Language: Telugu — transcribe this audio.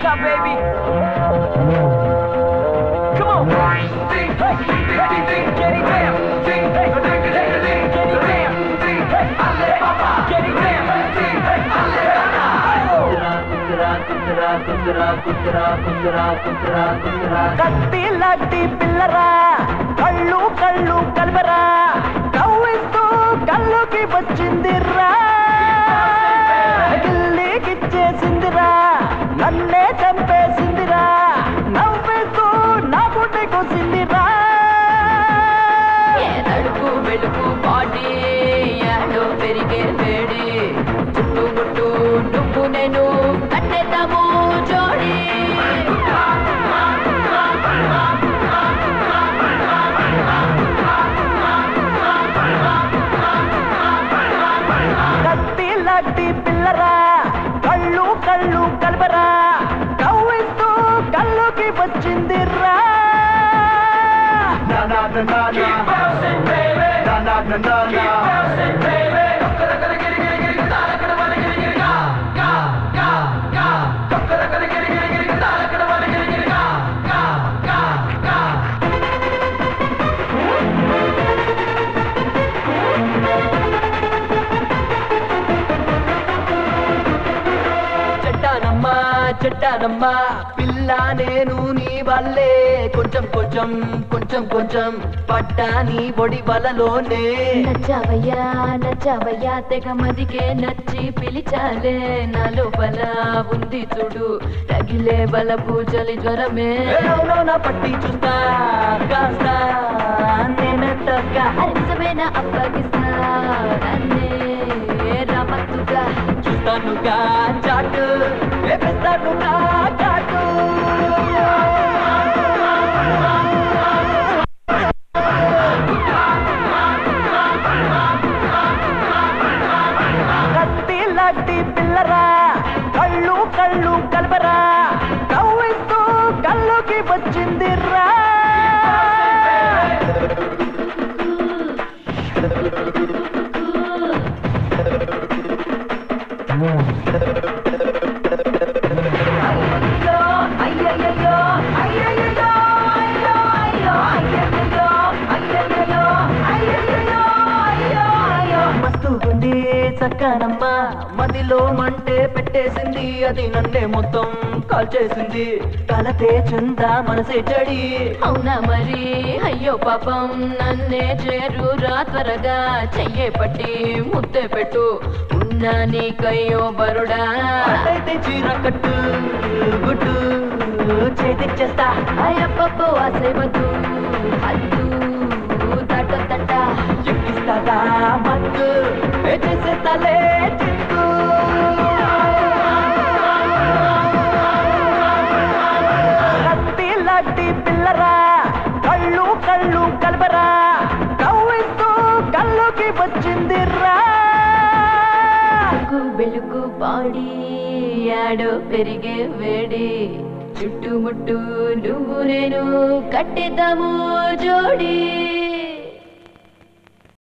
up, baby. Come on. Hey, hey, hey, get it down. Hey, hey, hey, get it down. Hey, get it down. కత్తి లాంటి పిల్లరా కళ్ళు కళ్ళు కలవరా కవ్విస్తూ కళ్ళుకి వచ్చిందిరా గిల్లికిచ్చేసిందిరా నన్నే చంపేసిందిరా నవ్వేస్తూ నా గుడ్డి కొసిందిరా తడుపు వెలుగు పాటి యాడో పెరిగే వేడి చుట్టూ ముట్టు నువ్వు నేను కట్టేద్దాము జోడి కత్తి లాంటి పిల్లరా కళ్ళు కళ్ళు కలవరా కవ్విస్తూ కళ్ళుకి వచ్చిందిరా Keep bouncing, baby. Keep bouncing, baby. చెట్టానమ్మా చెట్టానమ్మా పిల్ల నేను నీ వల్లే కొంచెం కొంచెం కొంచెం కొంచెం పడ్డా నీ ఒడి వలలోనే నచ్చావయ్యా నచ్చావయ్యా తెగ మదికే నచ్చి పిలిచాలే నా లోపల ఉంది చూడు రగిలే బలపు చలి జ్వరమే నా పట్టి చూస్తా కాస్త నేనెంతగా నిజమైన అప్పగిస్తా నన్నే రమత్తుగా చూస్తానుగా చాటు వేపిస్తానుగా చాటు కత్తి లాంటి పిల్లరా కళ్ళు కళ్ళు కలవరా కవ్విస్తూ కళ్ళుకి వచ్చిందిరా మస్తుగుంది చక్కనమ్మ మదిలో మంటే పెట్టేసింది అది నన్నే మొత్తం కాల్చేసింది కలతే చుందా మనసే చెడి అవునా మరి అయ్యో పాపం నన్నే చేరురా త్వరగా చెయ్యే పట్టి ముద్దే పెట్టు ఉన్నా నీకయ్యో బరుడా అయితే చీర కట్టు గుట్టు చేతిచ్చేస్తా అయ్యప్పో ఆశవద్దు హద్దు తట ఎక్కిస్తాగా మత్తు ఏ చేసేస్తాలే చిక్కు కత్తి లాంటి పిల్లరా కళ్ళు కళ్ళు కలవరా కవ్విస్తూ కళ్ళుకి వచ్చిందిరా వెలుగు వెలుగు పాడి ఆడో పెరిగే వేడి చుట్టుముట్టు నువ్వు నేను కట్టేద్దాము జోడి